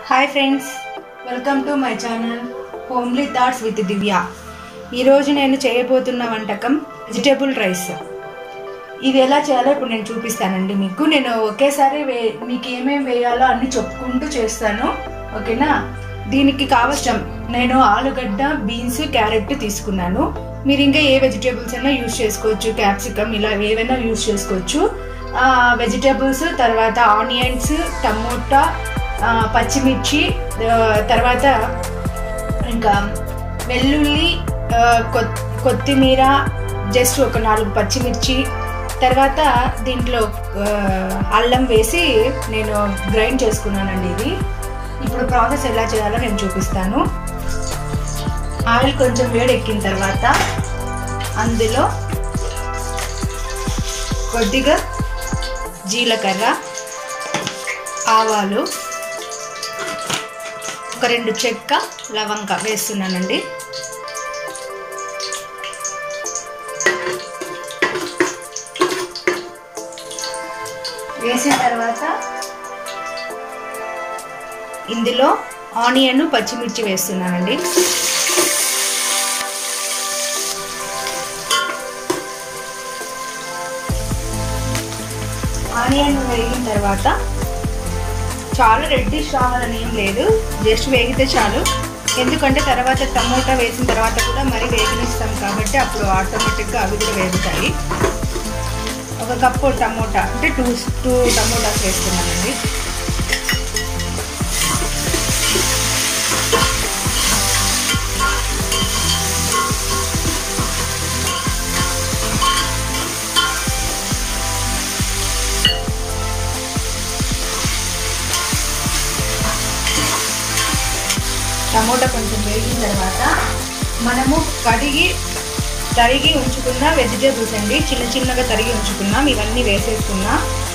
hi friends welcome to my channel homely thoughts with Divya ఈరోజు నేను చేయబోతున్న వంటకం వెజిటేబుల్ రైస్ ఇది ఎలా చేయాలో ఇప్పుడు నేను చూపిస్తానండి మీకు నేను ఒకేసారి వే మీకు ఏమేమి వేయాలో అన్ని చెప్పుకుంటూ చేస్తాను ఓకేనా దీనికి కావచ్చం నేను ఆలుగడ్డ బీన్స్ క్యారెట్ తీసుకున్నాను మీరు ఇంకా ఏ వెజిటేబుల్స్ అయినా యూజ్ చేసుకోవచ్చు క్యాప్సికమ్ ఇలా ఏవైనా యూజ్ చేసుకోవచ్చు వెజిటేబుల్స్ తర్వాత ఆనియన్స్ టమోటా ఆ, పచ్చిమిర్చి ఆ, తర్వాత ఇంకా వెల్లుల్లి ఆ, కొత్- కొత్తిమీర జస్ట్ ఒక నాలుగు పచ్చిమిర్చి తర్వాత దీంట్లో ఆ, అల్లం వేసి నేను గ్రైండ్ చేసుకున్నానండి ఇది ఇప్పుడు ప్రాసెస్ ఎలా చేయాలో నేను చూపిస్తాను ఆయిల్ కొంచెం వేడెక్కిన తర్వాత అందులో కొద్దిగా జీలకర్ర ఆవాలు ఒక రెండు చెక్క లవంగ వేస్తున్నానండి వేసిన తర్వాత ఇందులో ఆనియన్ పచ్చిమిర్చి వేస్తున్నానండి ఆనియన్ వేగిన తర్వాత చాలా రెడ్డిష్ రావాలని ఏం లేదు జస్ట్ వేగితే చాలు ఎందుకంటే తర్వాత టమోటా వేసిన తర్వాత కూడా మరీ వేగనిస్తాం కాబట్టి అప్పుడు ఆటోమేటిక్గా అవి కూడా వేగుతాయి ఒక కప్పు టమోటా అంటే టూ టూ టమోటాస్ వేస్తున్నానండి టమోటా కొంచెం వేగిన తర్వాత మనము కడిగి తరిగి ఉంచుకున్న వెజిటేబుల్స్ అండి చిన్న చిన్నగా తరిగి ఉంచుకున్నాం ఇవన్నీ వేసేసుకున్నా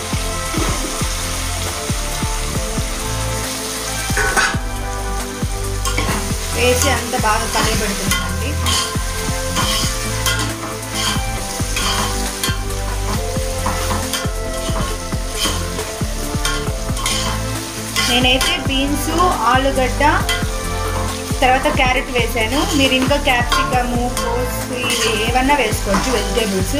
వేసి అంత బాగా కలయబెడుతున్నామండి నేనైతే బీన్స్ ఆలుగడ్డ తర్వాత క్యారెట్ వేసాను మీరు ఇంకా క్యాప్సికము కోస్ ఇవి ఏమన్నా వేసుకోవచ్చు వెజిటేబుల్స్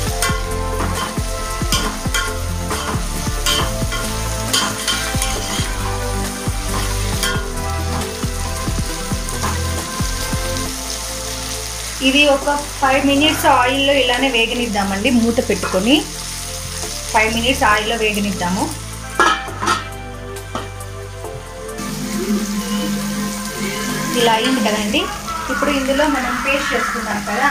ఇది ఒక ఫైవ్ మినిట్స్ ఆయిల్లో ఇలానే వేగనిద్దామండి మూత పెట్టుకొని ఫైవ్ మినిట్స్ ఆయిల్లో వేగనిద్దాము ఇలా అయింది కదండి ఇప్పుడు ఇందులో మనం పేస్ట్ చేసుకున్నాం కదా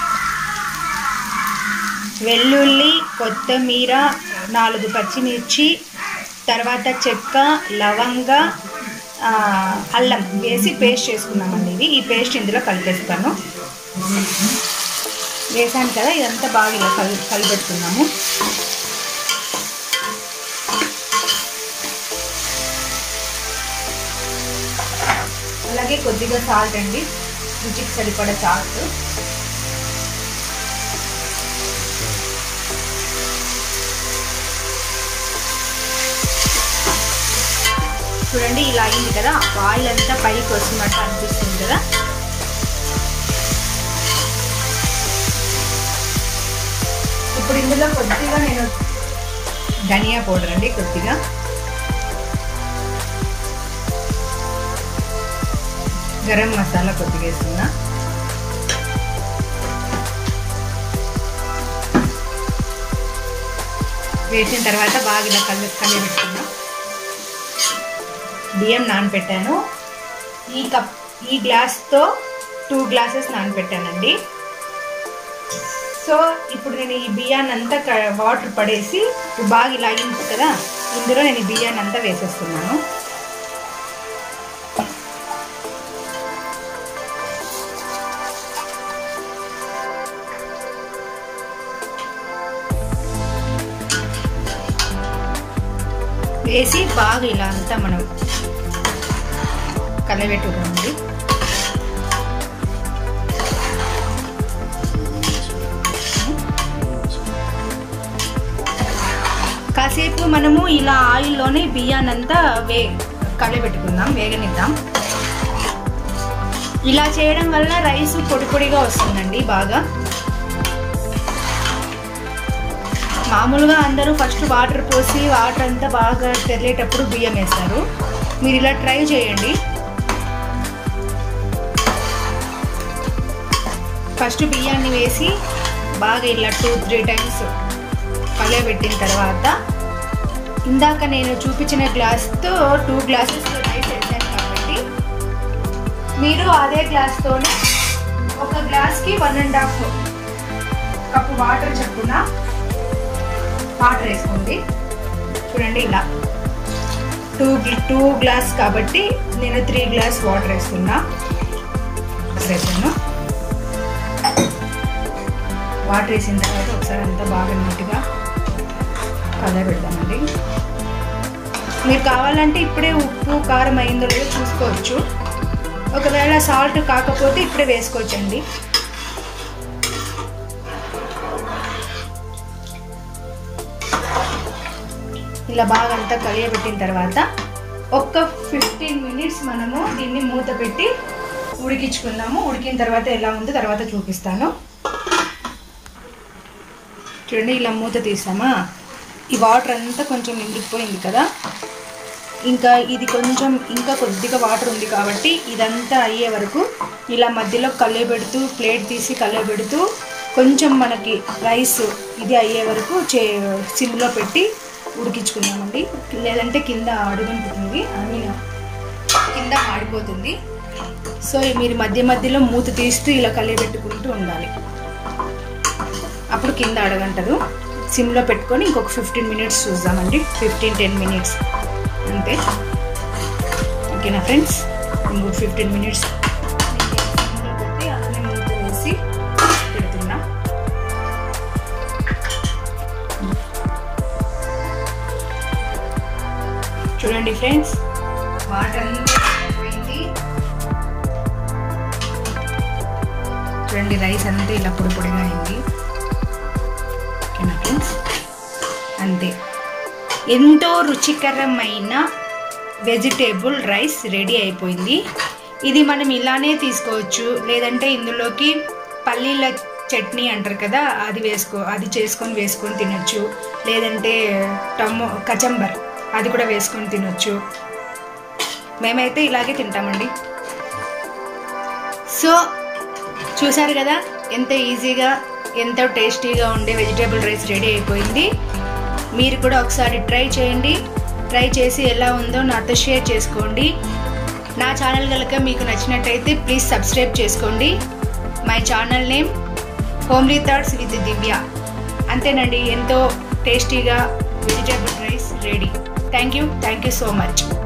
వెల్లుల్లి కొత్తిమీర నాలుగు పచ్చిమిర్చి తర్వాత చెక్క లవంగ ఆ, అల్లం వేసి పేస్ట్ చేసుకున్నామండి ఇది ఈ పేస్ట్ ఇందులో కలిపేస్తాను వేసాను కదా ఇదంతా బాగా ఇలా కలి కలిపెట్టుకున్నాము అలాగే కొద్దిగా సాల్ట్ అండి రుచికి సరిపడా సాల్ట్ చూడండి ఇలా అయింది కదా ఆయిల్ అంతా పైకి వస్తున్నట్టు అనిపిస్తుంది కదా ఇప్పుడు ఇందులో కొద్దిగా నేను ధనియా పౌడర్ అండి కొద్దిగా గరం మసాలా కొద్దిగా వేస్తున్నా వేసిన తర్వాత బాగా ఇలా కళ్ళు కలిగి పెట్టుకున్నా బియ్యం నానబెట్టాను ఈ కప్ ఈ గ్లాస్తో టూ గ్లాసెస్ నానబెట్టానండి సో ఇప్పుడు నేను ఈ బియ్యాన్ని అంతా వాటర్ పడేసి ఇప్పుడు బాగా ఇలా అయింది కదా ఇందులో నేను ఈ బియ్యాన్ని అంతా వేసేస్తున్నాను వేసి బాగా ఇలా అంతా మనం కలబెట్టుకోండి కాసేపు మనము ఇలా ఆయిల్లోనే బియ్యాన్నంతా వే కలిపెట్టుకుందాం వేగనిద్దాం ఇలా చేయడం వల్ల రైస్ పొడి పొడిగా వస్తుందండి బాగా మామూలుగా అందరూ ఫస్ట్ వాటర్ పోసి వాటర్ అంతా బాగా తెరలేటప్పుడు బియ్యం వేస్తారు మీరు ఇలా ట్రై చేయండి ఫస్ట్ బియ్యాన్ని వేసి బాగా ఇలా టూ త్రీ టైమ్స్ పెట్టిన తర్వాత ఇందాక నేను చూపించిన గ్లాస్తో టూ గ్లాసెస్ రైస్ వేసాను కాబట్టి మీరు అదే గ్లాస్తోనే ఒక గ్లాస్కి one and half cup water చెప్పున వాటర్ వేసుకోండి చూడండి ఇలా టూ టూ గ్లాస్ కాబట్టి నేను త్రీ గ్లాస్ వాటర్ వేస్తున్నా వేసాను వాటర్ వేసిన తర్వాత ఒకసారి అంతా బాగా నీట్గా కలర్ పెడతామండి మీరు కావాలంటే ఇప్పుడే ఉప్పు కారం అయిందో లేదో చూసుకోవచ్చు ఒకవేళ సాల్ట్ కాకపోతే ఇప్పుడే వేసుకోవచ్చండి ఇలా బాగా అంతా కలియబెట్టిన తర్వాత ఒక్క ఫిఫ్టీన్ మినిట్స్ మనము దీన్ని మూత పెట్టి ఉడికించుకుందాము ఉడికిన తర్వాత ఎలా ఉందో తర్వాత చూపిస్తాను చూడండి ఇలా మూత తీసామా ఈ వాటర్ అంతా కొంచెం నిండిపోయింది కదా ఇంకా ఇది కొంచెం ఇంకా కొద్దిగా వాటర్ ఉంది కాబట్టి ఇదంతా అయ్యే వరకు ఇలా మధ్యలో కలయబెడుతూ ప్లేట్ తీసి కలయబెడుతూ కొంచెం మనకి రైస్ ఇది అయ్యే వరకు చే సిమ్లో పెట్టి ఉడికించుకుందామండి లేదంటే కింద అడుగుంటుంది ఐ మీన్ కింద మాడిపోతుంది సో మీరు మధ్య మధ్యలో మూత తీస్తూ ఇలా కలియబెట్టుకుంటూ ఉండాలి అప్పుడు కింద అడగంటదు సిమ్లో పెట్టుకొని ఇంకొక ఫిఫ్టీన్ మినిట్స్ చూద్దామండి ఫిఫ్టీన్ టెన్ మినిట్స్ అంతే ఓకేనా ఫ్రెండ్స్ ఇంకొక ఫిఫ్టీన్ మినిట్స్ సిమ్లో పెట్టి అలానే మూత వేసి పెడుతున్నా చూడండి ఫ్రెండ్స్ వాటర్ అంతా పోయింది చూడండి రైస్ అంతా ఇలా పొడి పొడిగా అయింది ఓకేనా ఫ్రెండ్స్ అంతే ఎంతో రుచికరమైన వెజిటేబుల్ రైస్ రెడీ అయిపోయింది ఇది మనం ఇలానే తీసుకోవచ్చు లేదంటే ఇందులోకి పల్లీల చట్నీ అంటారు కదా అది వేసుకో అది చేసుకొని వేసుకొని తినొచ్చు లేదంటే టమో కచంబర్ అది కూడా వేసుకొని తినొచ్చు మేమైతే ఇలాగే తింటామండి సో చూసారు కదా ఎంత ఈజీగా ఎంతో టేస్టీగా ఉండే వెజిటేబుల్ రైస్ రెడీ అయిపోయింది మీరు కూడా ఒకసారి ట్రై చేయండి ట్రై చేసి ఎలా ఉందో నాతో షేర్ చేసుకోండి నా ఛానల్ కనుక మీకు నచ్చినట్టయితే ప్లీజ్ సబ్స్క్రైబ్ చేసుకోండి my channel name homely thoughts with Divya అంతేనండి ఎంతో టేస్టీగా vegetable rice ready thank you thank you so much